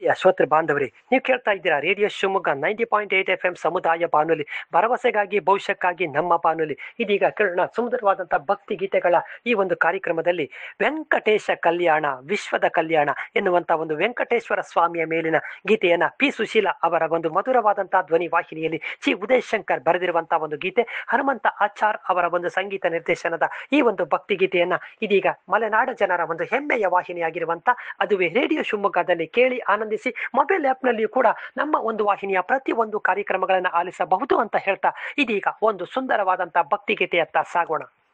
ಪ್ರೀತಿಯ ಶ್ರೋತೃ ಬಾಂಧವರೇ ನೀವು ಕೇಳ್ತಾ ಇದ್ದೀರಾ radio Shivamogga ninety point eight F M ಸಮುದಾಯ ಬಾನುಲಿ ಭರವಸೆಗಾಗಿ ಭವಿಷ್ಯಕ್ಕಾಗಿ ನಮ್ಮ ಬಾನುಲಿ ಇದೀಗ ಕೇಳೋಣ ಸುಂದರವಾದಂತಹ ಭಕ್ತಿ ಗೀತೆಗಳ ಈ ಒಂದು ಕಾರ್ಯಕ್ರಮದಲ್ಲಿ ವೆಂಕಟೇಶ ಕಲ್ಯಾಣ ವಿಶ್ವದ ಕಲ್ಯಾಣ ಎನ್ನುವಂತ ಒಂದು ವೆಂಕಟೇಶ್ವರ ಸ್ವಾಮಿಯ ಮೇಲಿನ ಗೀತೆಯನ್ನ ಪಿ ಸುಶೀಲ ಅವರ ಒಂದು ಮಧುರವಾದಂತಹ ಧ್ವನಿ ವಾಹಿನಿಯಲ್ಲಿ ಚಿ ಉದಯ್ ಶಂಕರ್ ಬರೆದಿರುವಂತಹ ಒಂದು ಗೀತೆ ಹನುಮಂತ ಆಚಾರ್ ಅವರ ಒಂದು ಸಂಗೀತ ನಿರ್ದೇಶನದ ಈ ಒಂದು ಭಕ್ತಿ ಗೀತೆಯನ್ನ ಇದೀಗ ಮಲೆನಾಡ ಜನರ ಒಂದು ಹೆಮ್ಮೆಯ ವಾಹಿನಿಯಾಗಿರುವಂತ ಅದುವೇ ರೇಡಿಯೋ ಶಿವಮೊಗ್ಗದಲ್ಲಿ ಕೇಳಿ ಆನಂದಿಸಿ ಮೊಬೈಲ್ ಆ್ಯಪ್ನಲ್ಲಿಯೂ ಕೂಡ ನಮ್ಮ ಒಂದು ವಾಹಿನಿಯ ಪ್ರತಿ ಒಂದು ಕಾರ್ಯಕ್ರಮಗಳನ್ನು ಆಲಿಸಬಹುದು ಅಂತ ಹೇಳ್ತಾ ಇದೀಗ ಒಂದು ಸುಂದರವಾದಂತಹ ಭಕ್ತಿ ಗೀತೆಯತ್ತ ಸಾಗೋಣ